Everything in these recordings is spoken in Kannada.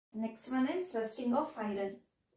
Next one is rusting of iron.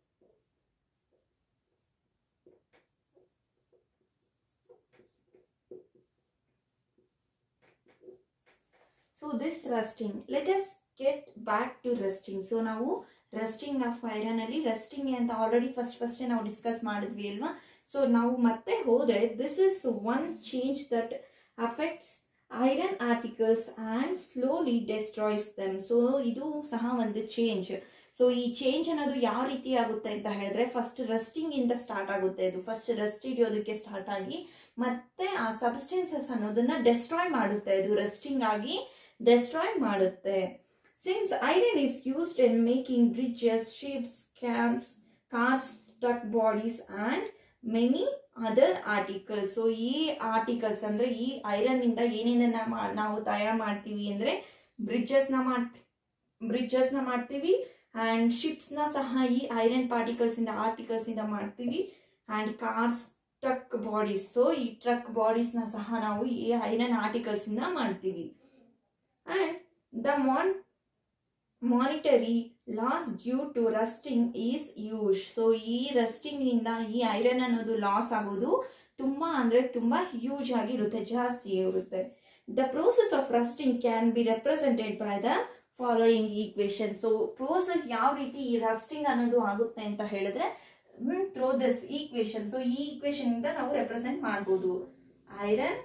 So this rusting let us get back to rusting so ನಾವು ರಸ್ಟಿಂಗ್ ಆಫ್ ಐರನ್ ಅಲ್ಲಿ ರಸ್ಟಿಂಗ್ ಅಂತ ಆಲ್ರೆಡಿ ಫಸ್ಟ್ ಫಸ್ಟ್ ನಾವು ಡಿಸ್ಕಸ್ ಮಾಡಿದ್ವಿ ಅಲ್ವಾ ಸೊ ನಾವು ಮತ್ತೆ ಹೋದ್ರೆ this is one change that affects iron articles and slowly destroys them so ಇದು ಸಹ ಒಂದು ಚೇಂಜ್ ಸೊ ಈ ಚೇಂಜ್ ಅನ್ನೋದು ಯಾವ ರೀತಿ ಆಗುತ್ತೆ ಅಂತ ಹೇಳಿದ್ರೆ ಫಸ್ಟ್ ರಸ್ಟಿಂಗ್ ಇಂದ ಸ್ಟಾರ್ಟ್ ಆಗುತ್ತೆ ಇದು ಫಸ್ಟ್ ರಸ್ಟ್ ಹಿಡಿಯೋದಕ್ಕೆ ಸ್ಟಾರ್ಟ್ ಆಗಿ ಮತ್ತೆ ಆ ಸಬ್ಸ್ಟೆನ್ಸಸ್ ಅನ್ನೋದನ್ನ ಡೆಸ್ಟ್ರಾಯ್ ಮಾಡುತ್ತೆ ಇದು ರಸ್ಟಿಂಗ್ ಆಗಿ ಡೆಸ್ಟ್ರಾಯ್ ಮಾಡುತ್ತೆ since iron is used in making bridges ships camps cars truck bodies and many other articles so ಈ ಆರ್ಟಿಕಲ್ಸ್ ಅಂದ್ರೆ ಈ ಐರನ್ ಇಂದ ಏನೇನನ್ನ ನಾವು ತಯಾರು ಮಾಡ್ತೀವಿ ಅಂದ್ರೆ ಬ್ರಿಡ್ಜಸ್ ನ ಮಾಡ್ತೀವಿ ಬ್ರಿಡ್ಜಸ್ ನ ಮಾಡ್ತೀವಿ ಅಂಡ್ ಶಿಪ್ಸ್ ನ ಸಹ ಈ ಐರನ್ ಪಾರ್ಟಿಕಲ್ಸ್ ಇಂದ ಆರ್ಟಿಕಲ್ಸ್ ಇಂದ ಮಾಡ್ತೀವಿ and cars truck bodies so ಈ ಟ್ರಕ್ ಬಾಡೀಸ್ ನ ಸಹ ನಾವು ಈ ಐರನ್ ಆರ್ಟಿಕಲ್ಸ್ ಇಂದ ಮಾಡ್ತೀವಿ and the mon monetary loss due to rusting is huge so ಈ ರಸ್ಟಿಂಗ್ ಇಂದ ಈ ಐರನ್ ಅನ್ನೋದು ಲಾಸ್ ಆಗೋದು ತುಂಬಾ ಅಂದ್ರೆ ತುಂಬಾ ಹ್ಯೂಜ್ ಆಗಿರುತ್ತೆ ಜಾಸ್ತಿ ಇರುತ್ತೆ the process of rusting can be represented by the following equation so process ಯಾವ ರೀತಿ ಈ ರಸ್ಟಿಂಗ್ ಅನ್ನೋದು ಆಗುತ್ತೆ ಅಂತ ಹೇಳಿದ್ರೆ ಥ್ರೋ ದಿಸ್ ಈಕ್ವೇಶನ್ ಸೊ ಈ ಈಕ್ವೇಶನ್ ಇಂದ ನಾವು ರೆಪ್ರೆಸೆಂಟ್ ಮಾಡ್ಬೋದು iron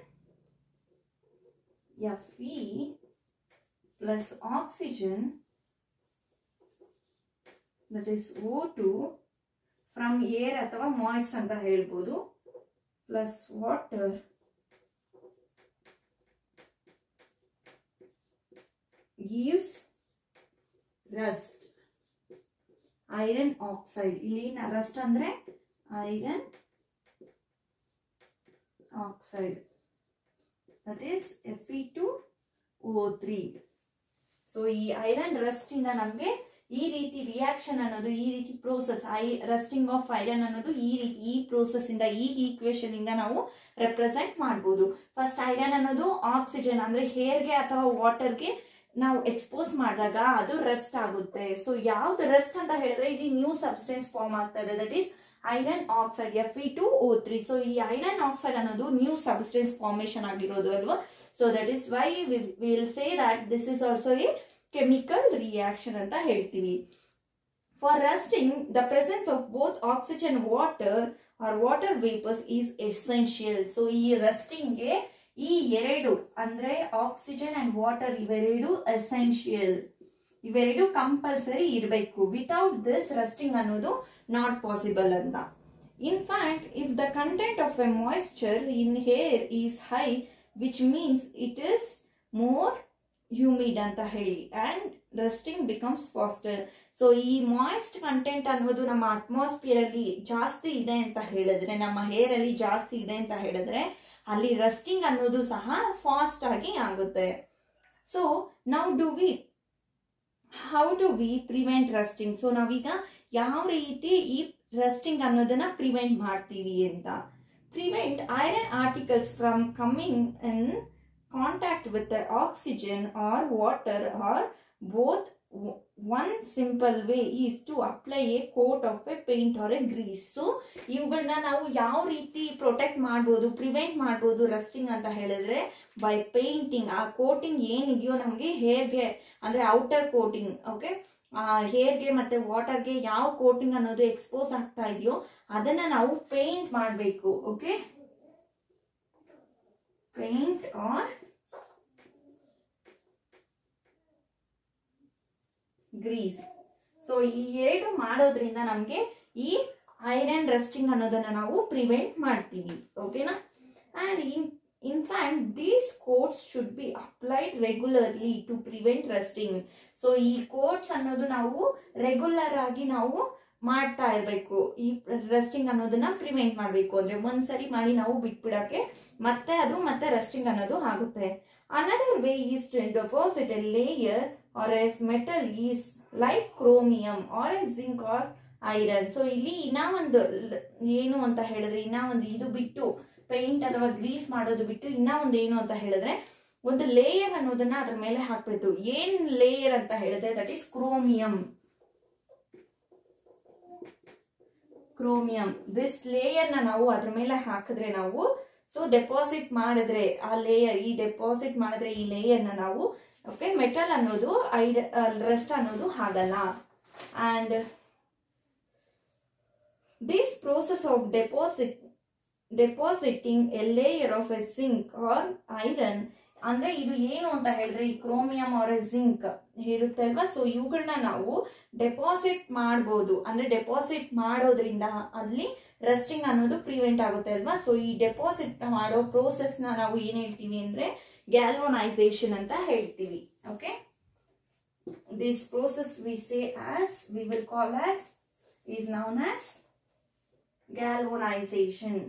F E plus oxygen that is O two from air ಅಥವಾ ಮಾಯ್ಸ್ಟ್ ಅಂತ ಹೇಳ್ಬೋದು plus water gives rust iron oxide ಇಲ್ಲಿ ರಸ್ಟ್ ಅಂದ್ರೆ iron oxide that is F E two O three so ಈ ಐರನ್ ರಸ್ಟ್ ಇಂದ ನಮಗೆ ಈ ರೀತಿ ರಿಯಾಕ್ಷನ್ ಅನ್ನೋದು ಈ ರೀತಿ process I rusting of iron ಅನ್ನೋದು ಈ ರೀತಿ ಈ ಪ್ರೋಸೆಸ್ ಇಂದ ಈ ಈಕ್ವೇಶನ್ ಇಂದ ನಾವು ರೆಪ್ರೆಸೆಂಟ್ ಮಾಡ್ಬೋದು ಫಸ್ಟ್ ಐರನ್ ಅನ್ನೋದು ಆಕ್ಸಿಜನ್ ಅಂದ್ರೆ ಹೇರ್ಗೆ ಅಥವಾ ವಾಟರ್ಗೆ ನಾವು ಎಕ್ಸ್ಪೋಸ್ ಮಾಡಿದಾಗ ಅದು ರೆಸ್ಟ್ ಆಗುತ್ತೆ ಸೊ ಯಾವ್ದು ರೆಸ್ಟ್ ಅಂತ ಹೇಳಿದ್ರೆ ಇಲ್ಲಿ ನ್ಯೂ ಸಬ್ಸ್ಟೆನ್ಸ್ ಫಾರ್ಮ್ ಆಗ್ತಾ ಇದೆ that is iron oxide F E two O three so ಈ ಐರನ್ ಆಕ್ಸೈಡ್ ಅನ್ನೋದು ನ್ಯೂ ಸಬ್ಸ್ಟೆನ್ಸ್ ಫಾರ್ಮೇಶನ್ ಆಗಿರೋದು ಅಲ್ವಾ so that is why will say that this is also a chemical reaction ಅಂತ ಹೇಳ್ತೀವಿ for rusting the presence of both oxygen water or water vapours is essential so ಈ ರಸ್ಟಿಂಗ್ಗೆ ಈ ಎರಡು ಅಂದ್ರೆ ಆಕ್ಸಿಜನ್ ಅಂಡ್ ವಾಟರ್ ಇವೆರಡು ಎಸೆನ್ಷಿಯಲ್ ಇವೆರಡು ಕಂಪಲ್ಸರಿ ಇರಬೇಕು ವಿತೌಟ್ ದಿಸ್ ರಸ್ಟಿಂಗ್ ಅನ್ನೋದು ನಾಟ್ ಪಾಸಿಬಲ್ ಅಂತ in fact if the content of a moisture in air is high which means it is more humid ಅಂತ ಹೇಳಿ and rusting becomes faster so ಈ ಮಾಯಿಸ್ಟ್ ಕಂಟೆಂಟ್ ಅನ್ನೋದು ನಮ್ಮ ಅಟ್ಮಾಸ್ಫಿಯರ್ ಅಲ್ಲಿ ಜಾಸ್ತಿ ಇದೆ ಅಂತ ಹೇಳಿದ್ರೆ ನಮ್ಮ ಹೇರ್ ಅಲ್ಲಿ ಜಾಸ್ತಿ ಇದೆ ಅಂತ ಹೇಳಿದ್ರೆ ಅಲ್ಲಿ ರಸ್ಟಿಂಗ್ ಅನ್ನೋದು ಸಹ ಫಾಸ್ಟ್ ಆಗಿ ಆಗುತ್ತೆ ಸೊ ನಾವು do we how do we prevent rusting so ನಾವೀಗ ಯಾವ ರೀತಿ ಈ ರಸ್ಟಿಂಗ್ ಅನ್ನೋದನ್ನ ಪ್ರಿವೆಂಟ್ ಮಾಡ್ತೀವಿ ಅಂತ prevent iron articles from coming in contact with oxygen or water or both one simple way is to apply a coat of a paint or a grease so ಇವುಗಳನ್ನ ನಾವು ಯಾವ ರೀತಿ ಪ್ರೊಟೆಕ್ಟ್ ಮಾಡ್ಬೋದು ಪ್ರಿವೆಂಟ್ ಮಾಡ್ಬೋದು ರಸ್ಟಿಂಗ್ ಅಂತ ಹೇಳಿದ್ರೆ ಬೈ ಪೇಂಟಿಂಗ್ ಆ ಕೋಟಿಂಗ್ ಏನಿದೆಯೋ ನಮಗೆ ಹೇರ್ಗೆ ಅಂದ್ರೆ ಔಟರ್ ಕೋಟಿಂಗ್ ಓಕೆ ಹೇರ್ಗೆ ಮತ್ತೆ ವಾಟರ್ಗೆ ಯಾವ ಕೋಟಿಂಗ್ ಅನ್ನೋದು ಎಕ್ಸ್ಪೋಸ್ ಆಗ್ತಾ ಇದೆಯೋ ಅದನ್ನ ನಾವು ಪೇಂಟ್ ಮಾಡಬೇಕು okay paint or grease so ಈ ಎರಡು ಮಾಡೋದ್ರಿಂದ ನಮಗೆ ಈ ಐರನ್ ರಸ್ಟಿಂಗ್ ಅನ್ನೋದನ್ನ ನಾವು ಪ್ರಿವೆಂಟ್ ಮಾಡ್ತೀವಿ ಓಕೆನಾ and in in fact these coats should be applied regularly to prevent rusting so ಈ ಕೋಟ್ಸ್ ಅನ್ನೋದು ನಾವು ರೆಗ್ಯುಲರ್ ಆಗಿ ನಾವು ಮಾಡ್ತಾ ಇರಬೇಕು ಈ ರಸ್ಟಿಂಗ್ ಅನ್ನೋದನ್ನ ಪ್ರಿವೆಂಟ್ ಮಾಡಬೇಕು ಅಂದ್ರೆ ಒಂದ್ಸರಿ ಮಾಡಿ ನಾವು ಬಿಟ್ಬಿಡಕ್ಕೆ ಮತ್ತೆ ಅದು ಮತ್ತೆ ರಸ್ಟಿಂಗ್ ಅನ್ನೋದು ಆಗುತ್ತೆ another way is to deposit a layer or as metal is like chromium or a zinc or iron so ಇಲ್ಲಿ ಇನ್ನ ಒಂದು ಏನು ಅಂತ ಹೇಳಿದ್ರೆ ಇನ್ನ ಒಂದು ಇದು ಬಿಟ್ಟು ಪೇಂಟ್ ಅಥವಾ ಗ್ರೀಸ್ ಮಾಡೋದು ಬಿಟ್ಟು ಇನ್ನ ಒಂದು ಏನು ಅಂತ ಹೇಳಿದ್ರೆ ಒಂದು ಲೇಯರ್ ಅನ್ನೋದನ್ನ ಅದ್ರ ಮೇಲೆ ಹಾಕ್ಬೇಕು ಏನ್ ಲೇಯರ್ ಅಂತ ಹೇಳಿದ್ರೆ that is chromium chromium this layer ನ ನಾವು ಅದ್ರ ಮೇಲೆ ಹಾಕಿದ್ರೆ ನಾವು ಸೊ ಡೆಪಾಸಿಟ್ ಮಾಡಿದ್ರೆ ಆ ಲೇಯರ್ ಈ ಡೆಪಾಸಿಟ್ ಮಾಡಿದ್ರೆ ಈ ಲೇಯರ್ ನ ನಾವು ಓಕೆ ಮೆಟಲ್ ಅನ್ನೋದು ರಸ್ಟ್ ಅನ್ನೋದು ಆಗಲ್ಲ and this process of deposit depositing a layer of a zinc or iron ಅಂದ್ರೆ ಇದು ಏನು ಅಂತ ಹೇಳಿದ್ರೆ ಈ ಕ್ರೋಮಿಯಂ ಆರ್ ಜಿಂಕ್ ಇರುತ್ತೆ ಅಲ್ವಾ ಸೊ ಇವುಗಳನ್ನ ನಾವು ಡೆಪಾಸಿಟ್ ಮಾಡ್ಬೋದು ಅಂದ್ರೆ ಡೆಪಾಸಿಟ್ ಮಾಡೋದ್ರಿಂದ ಅಲ್ಲಿ ರಸ್ಟಿಂಗ್ ಅನ್ನೋದು ಪ್ರಿವೆಂಟ್ ಆಗುತ್ತೆ ಅಲ್ವಾ ಸೊ ಈ ಡೆಪಾಸಿಟ್ ಮಾಡೋ ಪ್ರೋಸೆಸ್ ನ ನಾವು ಏನ್ ಹೇಳ್ತೀವಿ ಅಂದ್ರೆ ಗ್ಯಾಲ್ವನೈಸೇಷನ್ ಅಂತ ಹೇಳ್ತೀವಿ okay this process we say as we will call as is known as galvanisation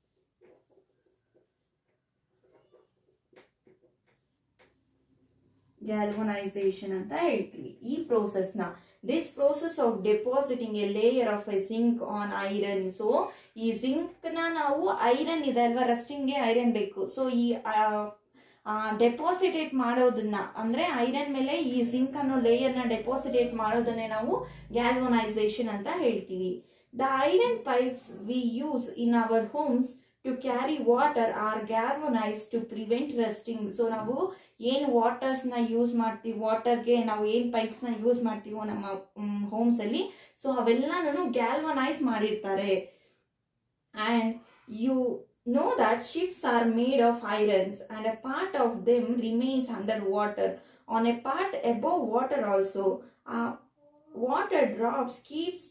galvanisation ಅಂತ ಹೇಳ್ತೀವಿ ಈ ಪ್ರೋಸೆಸ್ ನ this process of depositing a layer of a zinc on iron so ಈ ಜಿಂಕ್ ನ ನಾವು ಐರನ್ ಇದೆ ಅಲ್ವಾ ರಸ್ಟಿಂಗ್ಗೆ ಐರನ್ ಬೇಕು ಸೊ ಈ ಡೆಪಾಸಿಟೇಟ್ ಮಾಡೋದನ್ನ ಅಂದ್ರೆ ಐರನ್ ಮೇಲೆ ಈ ಜಿಂಕ್ ಅನ್ನೋ ಲೇಯರ್ ನ ಡೆಪಾಸಿಟೇಟ್ ಮಾಡೋದನ್ನೇ ನಾವು ಗ್ಯಾಲ್ವನೈಸೇಷನ್ ಅಂತ ಹೇಳ್ತೀವಿ the iron pipes we use in our homes to carry water are galvanise to prevent rusting so ನಾವು ಏನ್ ವಾಟರ್ಸ್ ನ ಯೂಸ್ ಮಾಡ್ತೀವಿ ವಾಟರ್ಗೆ ನಾವು ಏನ್ ಪೈಪ್ಸ್ ನ ಯೂಸ್ ಮಾಡ್ತೀವೋ ನಮ್ಮ ಹೋಮ್ಸ್ ಅಲ್ಲಿ ಸೊ ಅವೆಲ್ಲಾನು ಗ್ಯಾಲ್ವನೈಸ್ ಮಾಡಿರ್ತಾರೆ and you know that ships are made of irons and a part of them remains under water on a part above water also uh, water drops keeps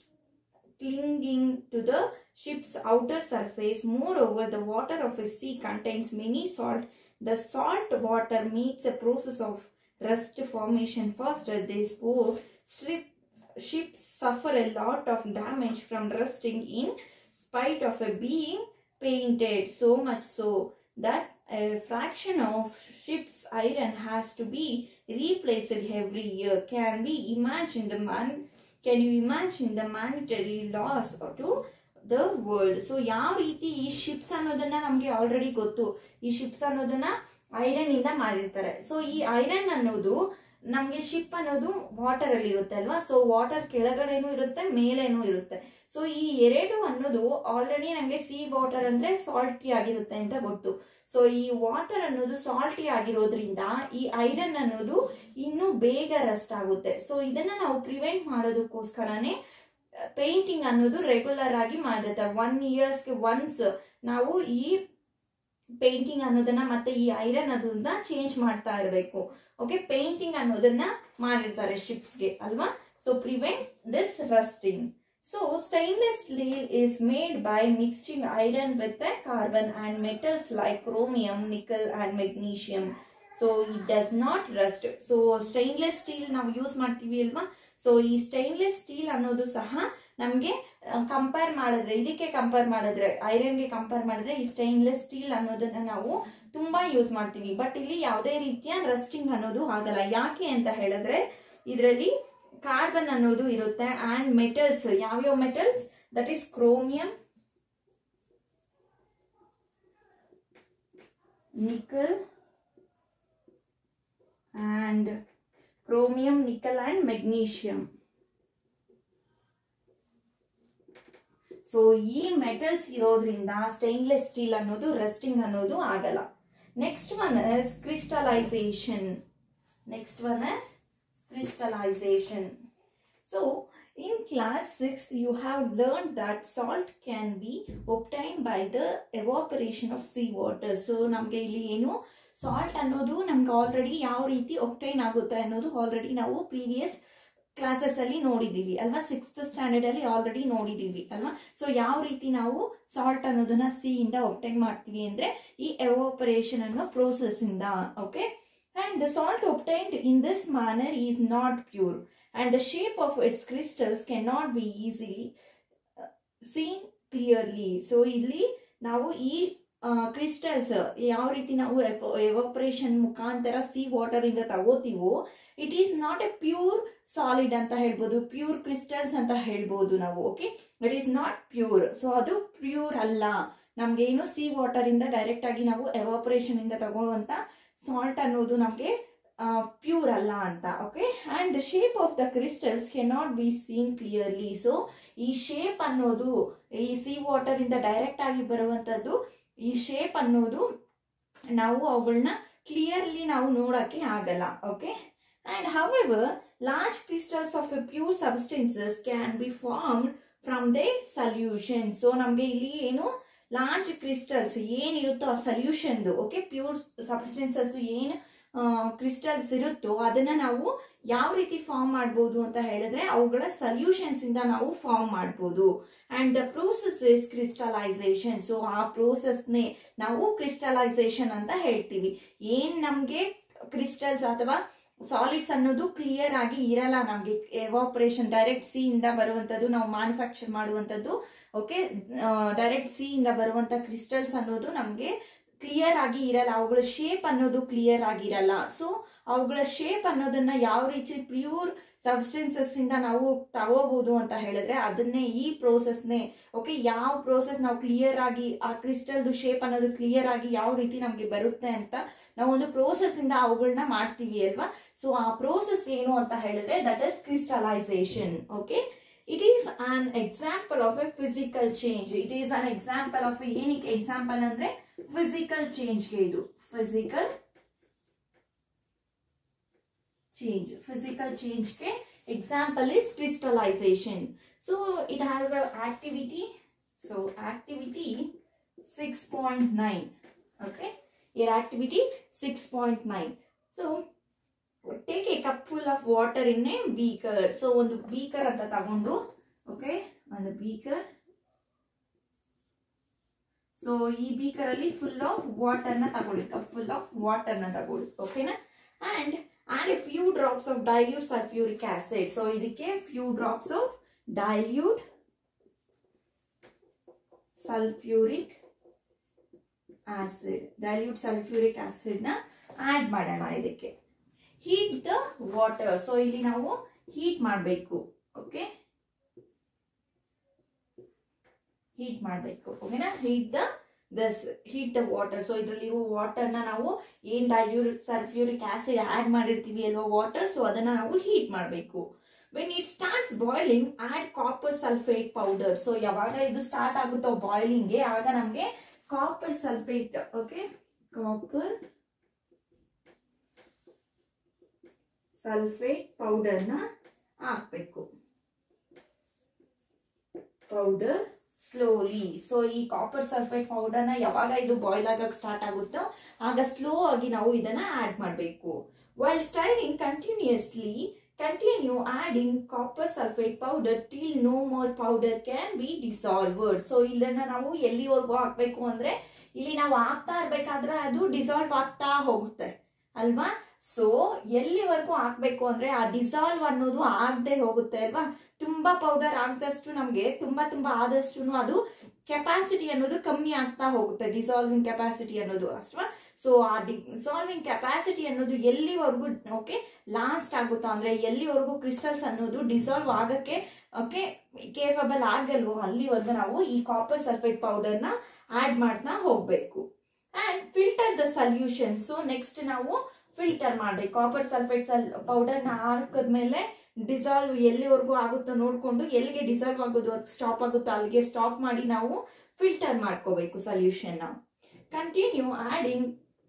clinging to the ship's outer surface moreover the water of a sea contains many salt the salt water makes a process of rust formation faster therefore strip, ships suffer a lot of damage from rusting in spite of a being painted so much so that a fraction of ship's iron has to be replaced every year can we imagine the man can you imagine the monetary loss to the world so ಯಾವ ರೀತಿ ಈ ಶಿಪ್ಸ್ ಅನ್ನೋದನ್ನ ನಮ್ಗೆ ಆಲ್ರೆಡಿ ಗೊತ್ತು ಈ ಶಿಪ್ಸ್ ಅನ್ನೋದನ್ನ ಐರನ್ ಇಂದ ಮಾಡಿರ್ತಾರೆ ಸೊ ಈ ಐರನ್ ಅನ್ನೋದು ನಮ್ಗೆ ಶಿಪ್ ಅನ್ನೋದು ವಾಟರ್ ಅಲ್ಲಿ ಇರುತ್ತೆ ಅಲ್ವಾ ಸೊ ವಾಟರ್ ಕೆಳಗಡೆನೂ ಇರುತ್ತೆ ಮೇಲೇನೂ ಇರುತ್ತೆ ಸೊ ಈ ಎರಡು ಅನ್ನೋದು ಆಲ್ರೆಡಿ ನಮ್ಗೆ ಸಿ ವಾಟರ್ ಅಂದ್ರೆ ಸಾಲ್ಟಿ ಆಗಿರುತ್ತೆ ಅಂತ ಗೊತ್ತು ಸೊ ಈ ವಾಟರ್ ಅನ್ನೋದು ಸಾಲ್ಟಿ ಆಗಿರೋದ್ರಿಂದ ಈ ಐರನ್ ಅನ್ನೋದು ಇನ್ನೂ ಬೇಗ ರಸ್ಟ್ ಆಗುತ್ತೆ ಸೊ ಇದನ್ನ ನಾವು ಪ್ರಿವೆಂಟ್ ಮಾಡೋದಕ್ಕೋಸ್ಕರನೇ ಪೇಂಟಿಂಗ್ ಅನ್ನೋದು ರೆಗ್ಯುಲರ್ ಆಗಿ ಮಾಡಿರುತ್ತೆ ಒನ್ ಇಯರ್ಸ್ಗೆ ಒನ್ಸ್ ನಾವು ಈ ಪೇಂಟಿಂಗ್ ಅನ್ನೋದನ್ನ ಮತ್ತೆ ಈ ಐರನ್ ಅದನ್ನ ಚೇಂಜ್ ಮಾಡ್ತಾ ಇರಬೇಕು ಓಕೆ ಪೇಂಟಿಂಗ್ ಅನ್ನೋದನ್ನ ಮಾಡಿರ್ತಾರೆ ಶಿಪ್ಸ್ಗೆ ಅಲ್ವಾ so prevent this rusting so stainless steel is made by mixing iron with carbon and metals like chromium nickel and magnesium so it does not rust so stainless steel ನಾವು ಯೂಸ್ ಮಾಡ್ತೀವಿ ಅಲ್ವಾ ಸೊ ಈ ಸ್ಟೈನ್ಲೆಸ್ ಸ್ಟೀಲ್ ಅನ್ನೋದು ಸಹ ನಮಗೆ ಕಂಪೇರ್ ಮಾಡಿದ್ರೆ ಇದಕ್ಕೆ ಕಂಪೇರ್ ಮಾಡಿದ್ರೆ ಐರನ್ಗೆ ಕಂಪೇರ್ ಮಾಡಿದ್ರೆ ಈ ಸ್ಟೈನ್ಲೆಸ್ ಸ್ಟೀಲ್ ಅನ್ನೋದನ್ನ ನಾವು ತುಂಬಾ ಯೂಸ್ ಮಾಡ್ತೀವಿ ಬಟ್ ಇಲ್ಲಿ ಯಾವುದೇ ರೀತಿಯ ರಸ್ಟಿಂಗ್ ಅನ್ನೋದು ಆಗಲ್ಲ ಯಾಕೆ ಅಂತ ಹೇಳಿದ್ರೆ ಇದರಲ್ಲಿ ಕಾರ್ಬನ್ ಅನ್ನೋದು ಇರುತ್ತೆ ಅಂಡ್ ಮೆಟಲ್ಸ್ ಯಾವ್ಯಾವ metals that is chromium nickel and chromium, nickel and magnesium. So ಈ ಮೆಟಲ್ಸ್ ಇರೋದ್ರಿಂದ ಸ್ಟೈನ್ಲೆಸ್ ಸ್ಟೀಲ್ ಅನ್ನೋದು ರಸ್ಟಿಂಗ್ ಅನ್ನೋದು ಆಗಲ್ಲ next one is crystallisation next one is crystallisation so in class six you have learn that salt can be obtain by the evaporation of sea water so ನಮಗೆ ಇಲ್ಲಿ ಏನು ಸಾಲ್ಟ್ ಅನ್ನೋದು ನಮ್ಗೆ ಆಲ್ರೆಡಿ ಯಾವ ರೀತಿ ಒಪ್ಟೈನ್ ಆಗುತ್ತೆ ಅನ್ನೋದು ಆಲ್ರೆಡಿ ನಾವು ಪ್ರೀವಿಯಸ್ ಕ್ಲಾಸಸ್ ಅಲ್ಲಿ ನೋಡಿದೀವಿ ಅಲ್ವಾ ಸಿಕ್ಸ್ತ್ ಸ್ಟ್ಯಾಂಡರ್ಡ್ ಅಲ್ಲಿ ಆಲ್ರೆಡಿ ನೋಡಿದೀವಿ ಅಲ್ವಾ ಸೊ ಯಾವ ರೀತಿ ನಾವು ಸಾಲ್ಟ್ ಅನ್ನೋದನ್ನ ಸಿ ಇಂದ ಒಪ್ಟೈನ್ ಮಾಡ್ತೀವಿ ಅಂದ್ರೆ ಈ ಎವಾಪರೇಷನ್ ಅನ್ನೋ ಪ್ರೋಸೆಸ್ ಇಂದ okay and the salt obtained in this manner is not pure and the shape of its crystals can not be easily seen clearly so ಇಲ್ಲಿ ನಾವು ಈ ಕ್ರಿಸ್ಟಲ್ಸ್ ಯಾವ ರೀತಿ ನಾವು ಎವಾಪರೇಷನ್ ಮುಖಾಂತರ ಸಿ ವಾಟರ್ ಇಂದ ತಗೋತೀವೋ it is not a pure solid ಅಂತ ಹೇಳ್ಬೋದು ಪ್ಯೂರ್ ಕ್ರಿಸ್ಟಲ್ಸ್ ಅಂತ ಹೇಳ್ಬೋದು ನಾವು okay it is not pure so ಅದು ಪ್ಯೂರ್ ಅಲ್ಲ ನಮ್ಗೆ ಏನು ಸಿ ವಾಟರ್ ಇಂದ ಡೈರೆಕ್ಟ್ ಆಗಿ ನಾವು ಎವಾಪರೇಷನ್ ಇಂದ ತಗೊಳ್ಳುವಂತ ಸಾಲ್ಟ್ ಅನ್ನೋದು ನಮಗೆ ಪ್ಯೂರ್ ಅಲ್ಲ ಅಂತ okay and the shape of the crystals can not be seen clearly so ಈ ಶೇಪ್ ಅನ್ನೋದು ಈ ಸಿ ವಾಟರ್ ಇಂದ ಡೈರೆಕ್ಟ್ ಆಗಿ ಬರುವಂತದ್ದು ಈ ಶೇಪ್ ಅನ್ನೋದು ನಾವು ಅವುಗಳನ್ನ ಕ್ಲಿಯರ್ಲಿ ನಾವು ನೋಡಕ್ಕೆ ಆಗಲ್ಲ okay and however large crystals of a pure substances can be formed from the solution so ನಮಗೆ ಇಲ್ಲಿ ಏನು ಲಾರ್ಜ್ ಕ್ರಿಸ್ಟಲ್ಸ್ ಏನಿರುತ್ತೋ ಆ ಸಲ್ಯೂಷನ್ದು ಓಕೆ ಪ್ಯೂರ್ ಸಬ್ಸ್ಟೆನ್ಸಸ್ ಏನು ಕ್ರಿಸ್ಟಲ್ಸ್ ಇರುತ್ತೋ ಅದನ್ನ ನಾವು ಯಾವ ರೀತಿ ಫಾರ್ಮ್ ಮಾಡ್ಬೋದು ಅಂತ ಹೇಳಿದ್ರೆ ಅವುಗಳ ಸಲ್ಯೂಷನ್ಸ್ ಇಂದ ನಾವು ಫಾರ್ಮ್ ಮಾಡ್ಬೋದು and the process is crystallisation so ಆ ಪ್ರೋಸೆಸ್ನೇ ನಾವು ಕ್ರಿಸ್ಟಲೈಸೇಷನ್ ಅಂತ ಹೇಳ್ತೀವಿ ಏನ್ ನಮ್ಗೆ ಕ್ರಿಸ್ಟಲ್ಸ್ ಅಥವಾ ಸಾಲಿಡ್ಸ್ ಅನ್ನೋದು ಕ್ಲಿಯರ್ ಆಗಿ ಇರಲ್ಲ ನಮ್ಗೆ ಎವಾಪರೇಷನ್ ಡೈರೆಕ್ಟ್ ಸಿ ಇಂದ ಬರುವಂತದ್ದು ನಾವು ಮ್ಯಾನುಫ್ಯಾಕ್ಚರ್ ಮಾಡುವಂತದ್ದು ಓಕೆ ಡೈರೆಕ್ಟ್ ಸಿ ಇಂದ ಬರುವಂತ ಕ್ರಿಸ್ಟಲ್ಸ್ ಅನ್ನೋದು ನಮ್ಗೆ ಕ್ಲಿಯರ್ ಆಗಿ ಇರಲ್ಲ ಅವುಗಳ ಶೇಪ್ ಅನ್ನೋದು ಕ್ಲಿಯರ್ ಆಗಿರಲ್ಲ ಸೊ ಅವುಗಳ ಶೇಪ್ ಅನ್ನೋದನ್ನ ಯಾವ ರೀತಿ ಪ್ಯೂರ್ ಸಬ್ಸ್ಟೆನ್ಸಸ್ ಇಂದ ನಾವು ತಗೋಬಹುದು ಅಂತ ಹೇಳಿದ್ರೆ ಅದನ್ನೇ ಈ ಪ್ರೋಸೆಸ್ನೇ ಓಕೆ ಯಾವ ಪ್ರೋಸೆಸ್ ನಾವು ಕ್ಲಿಯರ್ ಆಗಿ ಆ ಕ್ರಿಸ್ಟಲ್ದು ಶೇಪ್ ಅನ್ನೋದು ಕ್ಲಿಯರ್ ಆಗಿ ಯಾವ ರೀತಿ ನಮ್ಗೆ ಬರುತ್ತೆ ಅಂತ ನಾವು ಒಂದು ಪ್ರೋಸೆಸ್ ಇಂದ ಅವುಗಳನ್ನ ಮಾಡ್ತೀವಿ ಅಲ್ವಾ ಸೊ ಆ ಪ್ರೋಸೆಸ್ ಏನು ಅಂತ ಹೇಳಿದ್ರೆ that is crystallization okay it is an example of a physical change it is an example of ಏನಕ್ಕೆ ಎಕ್ಸಾಂಪಲ್ ಅಂದ್ರೆ ಫಿಸಿಕಲ್ ಚೇಂಜ್ಗೆ ಇದು physical change physical change ke example is crystallization so it has a activity so activity 6.9 okay your activity 6.9 so take a cup full of water in a beaker so ಒಂದು beaker ಅಂತ ತಗೊಂಡು okay ಒಂದು beaker ಸೊ ಈ ಬೀಕರ್ ಅಲ್ಲಿ ಫುಲ್ ಆಫ್ ವಾಟರ್ ನ ತಗೊಳ್ಳಿ ಕಪ್ ಫುಲ್ ಆಫ್ ವಾಟರ್ ನ ತಗೊಳ್ಳಿ ಓಕೆನಾ and and a few drops of dilute sulfuric acid. So, ಇದಕ್ಕೆ few drops of dilute sulfuric acid. Dilute sulfuric acid ನ ಆಡ್ ಮಾಡೋಣ ಇದಕ್ಕೆ ಹೀಟ್ ದ ವಾಟರ್ ಸೊ ಇಲ್ಲಿ ನಾವು ಹೀಟ್ ಮಾಡಬೇಕು ಓಕೆ ಹೀಟ್ ಮಾಡಬೇಕು ಓಕೆನಾ heat the thus heat the water so ಇದರಲ್ಲಿ ವಾಟರ್ನ ನಾವು ಏನ್ ಡೈಲ್ಯೂಟ್ ಸಲ್ಫ್ಯೂರಿಕ್ ಆಸಿಡ್ ಆಡ್ ಮಾಡಿರ್ತೀವಿ ಅಲ್ವಾ ವಾಟರ್ ಸೊ ಅದನ್ನ ನಾವು ಹೀಟ್ ಮಾಡಬೇಕು when it starts boiling add copper sulphate powder so ಯಾವಾಗ ಇದು ಸ್ಟಾರ್ಟ್ ಆಗುತ್ತೋ ಬಾಯ್ಲಿಂಗ್ಗೆ ಆಗ ನಮಗೆ copper sulphate okay copper sulphate ಪೌಡರ್ನ ಹಾಕ್ಬೇಕು ಪೌಡರ್ ಸ್ಲೋಲಿ ಸೊ ಈ ಕಾಪರ್ ಸಲ್ಫೇಟ್ ಪೌಡರ್ನ ಯಾವಾಗ ಇದು ಬಾಯ್ಲ್ ಆಗಕ್ಕೆ ಸ್ಟಾರ್ಟ್ ಆಗುತ್ತೋ ಆಗ ಸ್ಲೋ ಆಗಿ ನಾವು ಇದನ್ನ ಆಡ್ ಮಾಡಬೇಕು while stirring continuously continue adding copper sulphate powder till no more powder can be dissolved so ಇದನ್ನ ನಾವು ಎಲ್ಲಿವರೆಗೂ ಹಾಕ್ಬೇಕು ಅಂದ್ರೆ ಇಲ್ಲಿ ನಾವು ಹಾಕ್ತಾ ಇರ್ಬೇಕಾದ್ರೆ ಅದು ಡಿಸಾಲ್ವ್ ಆಗ್ತಾ ಹೋಗುತ್ತೆ ಅಲ್ವಾ ಸೊ ಎಲ್ಲಿವರೆಗೂ ಹಾಕ್ಬೇಕು ಅಂದ್ರೆ ಆ ಡಿಸಾಲ್ವ್ ಅನ್ನೋದು ಆಗದೆ ಹೋಗುತ್ತೆ ಅಲ್ವಾ ತುಂಬಾ ಪೌಡರ್ ಆಗದಷ್ಟು ನಮ್ಗೆ ತುಂಬಾ ತುಂಬಾ ಆದಷ್ಟು ಅದು ಕೆಪಾಸಿಟಿ ಅನ್ನೋದು ಕಮ್ಮಿ ಆಗ್ತಾ ಹೋಗುತ್ತೆ ಡಿಸಾಲ್ವಿಂಗ್ ಕೆಪಾಸಿಟಿ ಅನ್ನೋದು ಅಷ್ಟವಾ ಸೊ ಆ ಡಿಸಾಲ್ವಿಂಗ್ ಕೆಪಾಸಿಟಿ ಅನ್ನೋದು ಎಲ್ಲಿವರೆಗೂ ಓಕೆ ಲಾಸ್ಟ್ ಆಗುತ್ತೋ ಅಂದ್ರೆ ಎಲ್ಲಿವರೆಗೂ ಕ್ರಿಸ್ಟಲ್ಸ್ ಅನ್ನೋದು ಡಿಸಾಲ್ವ್ ಆಗಕ್ಕೆ ಓಕೆ ಕೇಫಬಲ್ ಆಗಲ್ವೋ ಅಲ್ಲಿವರೆಗೂ ನಾವು ಈ ಕಾಪರ್ ಸಲ್ಫೇಟ್ ಪೌಡರ್ನ ಆಡ್ ಮಾಡ್ತಾ ಹೋಗ್ಬೇಕು and filter the solution so next ನಾವು ಫಿಲ್ಟರ್ ಮಾಡ್ಬೇಕು ಕಾಪರ್ ಸಲ್ಫೇಟ್ ಸಲ್ ಪೌಡರ್ನ ಹಾಕಿದ್ಮೇಲೆ ಡಿಸಾಲ್ವ್ ಎಲ್ಲಿವರೆಗೂ ಆಗುತ್ತೋ ನೋಡ್ಕೊಂಡು ಎಲ್ಲಿಗೆ ಡಿಸಾಲ್ವ್ ಆಗೋದು ಅದು ಸ್ಟಾಪ್ ಆಗುತ್ತೋ ಅಲ್ಲಿಗೆ ಸ್ಟಾಪ್ ಮಾಡಿ ನಾವು ಫಿಲ್ಟರ್ ಮಾಡ್ಕೋಬೇಕು solution continue adding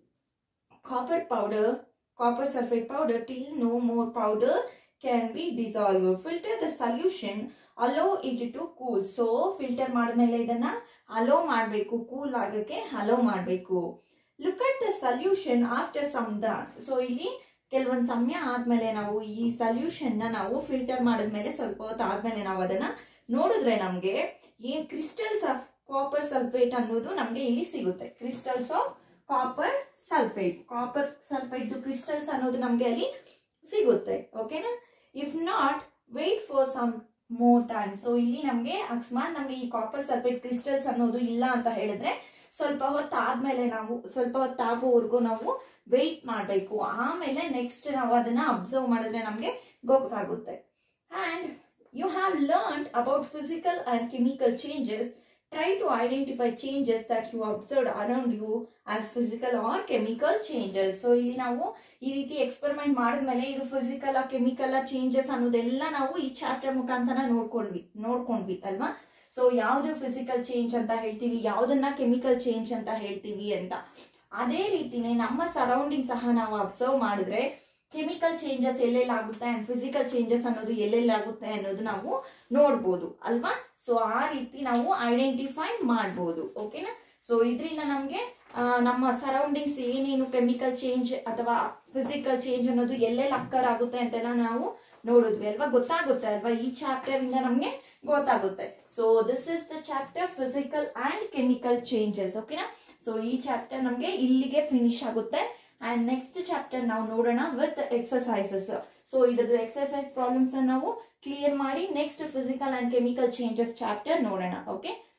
copper powder copper sulphate powder till no more powder can be dissolve filter the solution allow it to cool so filter ಮಾಡಿದ್ಮೇಲೆ ಇದನ್ನ ಅಲೋ ಮಾಡಬೇಕು ಕೂಲ್ ಆಗಕ್ಕೆ ಅಲೋ ಮಾಡಬೇಕು look at the solution after some the so ಇಲ್ಲಿ ಕೆಲವೊಂದು ಸಮಯ ಆದ್ಮೇಲೆ ನಾವು ಈ ಸಲ್ಯೂಷನ್ ನ ನಾವು ಫಿಲ್ಟರ್ ಮಾಡಿದ್ಮೇಲೆ ಸ್ವಲ್ಪ ಹೊತ್ತು ಆದ್ಮೇಲೆ ನಾವು ಅದನ್ನ ನೋಡಿದ್ರೆ ನಮ್ಗೆ ಏನ್ ಕ್ರಿಸ್ಟಲ್ಸ್ ಆಫ್ ಕಾಪರ್ ಸಲ್ಫೇಟ್ ಅನ್ನೋದು ನಮ್ಗೆ ಇಲ್ಲಿ ಸಿಗುತ್ತೆ crystals of copper sulphate copper sulphate crystals ಅನ್ನೋದು ನಮ್ಗೆ ಅಲ್ಲಿ ಸಿಗುತ್ತೆ ಓಕೆನಾ if not wait for some more time so ಇಲ್ಲಿ ನಮ್ಗೆ ಅಕಸ್ಮಾತ್ ನಮ್ಗೆ ಈ ಕಾಪರ್ ಸಲ್ಫೇಟ್ ಕ್ರಿಸ್ಟಲ್ಸ್ ಅನ್ನೋದು ಇಲ್ಲ ಅಂತ ಹೇಳಿದ್ರೆ ಸ್ವಲ್ಪ ಹೊತ್ತು ಆದ್ಮೇಲೆ ನಾವು ಸ್ವಲ್ಪ ಹೊತ್ತು ಆಗೋವರೆಗೂ ನಾವು ವೆಯ್ಟ್ ಮಾಡಬೇಕು ಆಮೇಲೆ ನೆಕ್ಸ್ಟ್ ನಾವು ಅದನ್ನ ಅಬ್ಸರ್ವ್ ಮಾಡಿದ್ರೆ ನಮಗೆ ಗೊತ್ತಾಗುತ್ತೆ and you have learn about physical and chemical changes try to identify changes that you observe around you as physical or chemical changes so ಇಲ್ಲಿ ನಾವು ಈ ರೀತಿ ಎಕ್ಸ್ಪೆರಿಮೆಂಟ್ ಮಾಡಿದ್ಮೇಲೆ ಇದು ಫಿಸಿಕಲ್ ಕೆಮಿಕಲ್ ಚೇಂಜಸ್ ಅನ್ನೋದೆಲ್ಲ ನಾವು ಈ ಚಾಪ್ಟರ್ ಮುಖಾಂತರ ನೋಡ್ಕೊಂಡ್ವಿ ನೋಡ್ಕೊಂಡ್ವಿ ಅಲ್ವಾ ಸೊ ಯಾವ್ದು ಫಿಸಿಕಲ್ ಚೇಂಜ್ ಅಂತ ಹೇಳ್ತೀವಿ ಯಾವ್ದನ್ನ ಕೆಮಿಕಲ್ ಚೇಂಜ್ ಅಂತ ಹೇಳ್ತೀವಿ ಅಂತ ಅದೇ ರೀತಿನೇ ನಮ್ಮ ಸರೌಂಡಿಂಗ್ ಸಹ ನಾವು ಅಬ್ಸರ್ವ್ ಮಾಡಿದ್ರೆ ಕೆಮಿಕಲ್ ಚೇಂಜಸ್ ಎಲ್ಲೆಲ್ಲಿ ಆಗುತ್ತೆ ಅಂಡ್ ಫಿಸಿಕಲ್ ಚೇಂಜಸ್ ಅನ್ನೋದು ಎಲ್ಲೆಲ್ಲಿ ಆಗುತ್ತೆ ಅನ್ನೋದು ನಾವು ನೋಡ್ಬೋದು ಅಲ್ವಾ ಸೊ ಆ ರೀತಿ ನಾವು ಐಡೆಂಟಿಫೈ ಮಾಡ್ಬೋದು ಓಕೆನಾ ಸೊ ಇದರಿಂದ ನಮಗೆ ನಮ್ಮ ಸರೌಂಡಿಂಗ್ಸ್ ಏನೇನು ಕೆಮಿಕಲ್ ಚೇಂಜ್ ಅಥವಾ ಫಿಸಿಕಲ್ ಚೇಂಜ್ ಅನ್ನೋದು ಎಲ್ಲೆಲ್ಲಿ ಅಕ್ಕರ್ ಆಗುತ್ತೆ ಅಂತೆಲ್ಲ ನಾವು ನೋಡಿದ್ವಿ ಅಲ್ವಾ ಗೊತ್ತಾಗುತ್ತೆ ಅಲ್ವಾ ಈ ಚಾಪ್ಟರ್ ಇಂದ ನಮ್ಗೆ ಗೊತ್ತಾಗುತ್ತೆ so this is the chapter physical and chemical changes ಓಕೆನಾ ಸೊ ಈ ಚಾಪ್ಟರ್ ನಮ್ಗೆ ಇಲ್ಲಿಗೆ ಫಿನಿಶ್ ಆಗುತ್ತೆ ಅಂಡ್ ನೆಕ್ಸ್ಟ್ ಚಾಪ್ಟರ್ ನಾವು ನೋಡೋಣ ವಿತ್ ಎಕ್ಸಸೈಸಸ್ ಸೊ ಇದದು ಎಕ್ಸಸೈಸ್ ಪ್ರಾಬ್ಲಮ್ಸ್ ನಾವು ಕ್ಲಿಯರ್ ಮಾಡಿ next physical and chemical changes chapter ನೋಡೋಣ ಓಕೆ